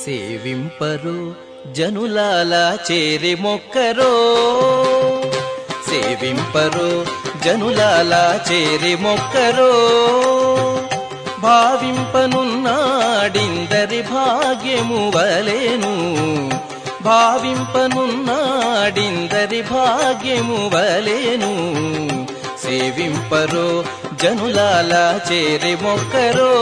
సేవింపరు జనులాల చేరి మొక్కరో సేవింపరు జనులాల చేరి మొక్కరో భావింపనున్నాడిందరి భాగ్యము వలెను భావింపనున్నాడిందరి భాగ్యము వలెను సేవింపరో జనులాల చేరి మొక్కరో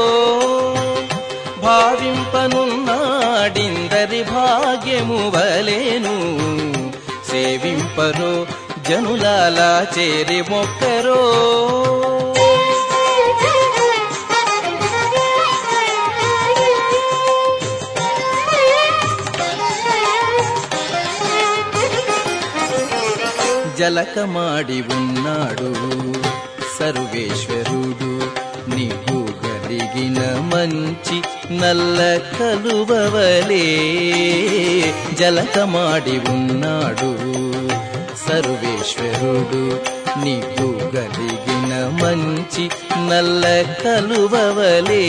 భావింపనున్నాడిందరి భాగ్యము వలెను సేవింపరో జనులాల చేరి మొక్కరో జలకమాడి ఉన్నాడు సర్వేశ్వరుడు నీకు గలిగిన మంచి నల్ల కలువవలే జలకమాడి ఉన్నాడు సర్వేశ్వరుడు నీకు గలిగిన మంచి నల్ల కలువవలే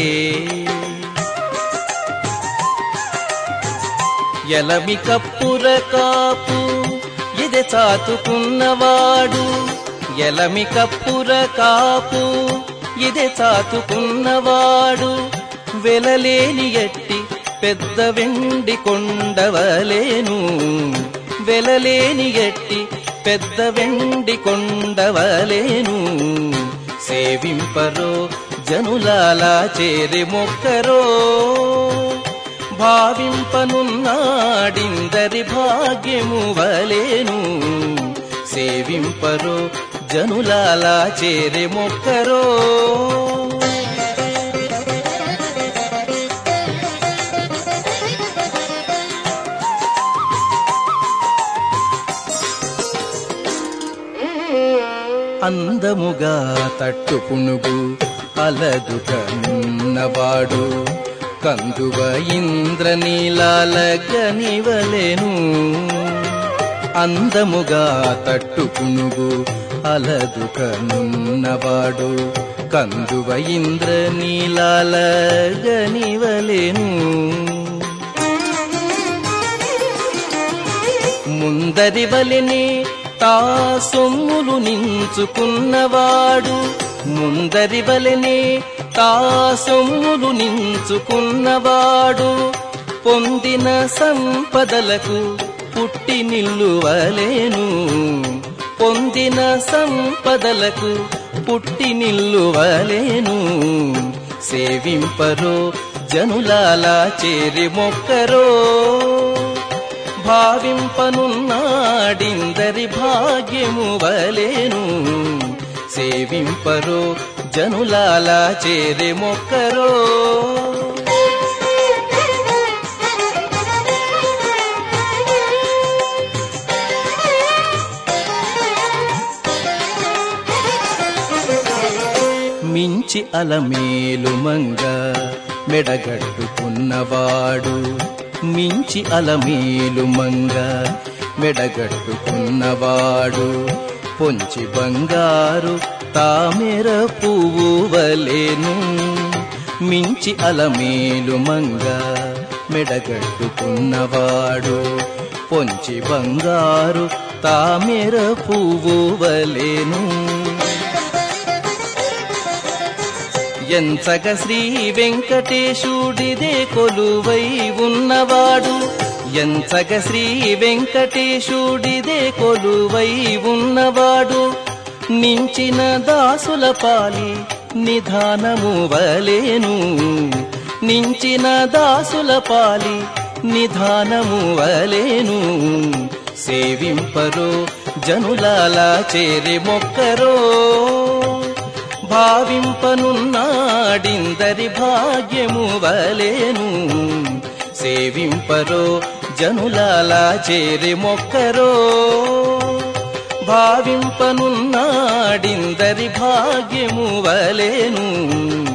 ఎలమి కప్పుర కాపు ఇది చాతుకున్నవాడు ఎలమి కప్పుర కాపు ఇది చాతుకున్నవాడు వెలలేని ఎట్టి పెద్ద వెండి కొండవలేను వెలలేని ఎట్టి పెద్ద వెండి కొండవలేను సేవింపరో జనులాల చేరి మొక్కరో భావింపనున్నాడిందరి భాగ్యము వలేను సేవింపరో జనులాల చేరి మొక్కరో అందముగా తట్టుకునుగు అలదుకనున్నవాడు కందువ ఇంద్రనీలాల గనివలెను అందముగా తట్టుకునుగు అలదుకనున్నవాడు కందువ ఇంద్రనీలాల గనివలెను ముందరి వలిని తా సొమ్ములు నించుకున్నవాడు ముందరి వలిని తా సొమ్ములు నించుకున్నవాడు పొందిన సంపదలకు పుట్టి నిల్లువలేను పొందిన సంపదలకు పుట్టి నిల్లువలేను సేవింపరో జనులాల చేరి మొక్కరో భావింపనున్నాడిందరి భాగ్యము వలేను సేవింపరో జనులాల చేరి మొక్కరో మించి అలమేలు మంగ మెడగట్టుకున్నవాడు మించి అలమేలు మంగ మెడగట్టుకున్నవాడు పొంచి బంగారు తామెర పువ్వు వలేను మించి అలమేలు మంగ మెడగట్టుకున్నవాడు పొంచి బంగారు తామెర పువ్వు వలేను ఎంచగ శ్రీ వెంకటేశుడిదే కొలువై ఉన్నవాడు ఎంచగ శ్రీ వెంకటేశుడిదే కొలువై ఉన్నవాడు నించిన దాసుల పాలి నిధానము వలేను నించిన దాసుల పాలి నిధానము వలేను సేవింపరో జనులాల చేరి మొక్కరో భావింపనున్నాడిందరి భాగ్యము వలేను సేవింపరో జనులాల చేరి మొక్కరో భావింపనున్నాడిందరి భాగ్యము వలేను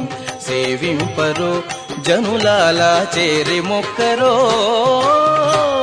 సేవింపరో జనులాల చేరి మొక్కరో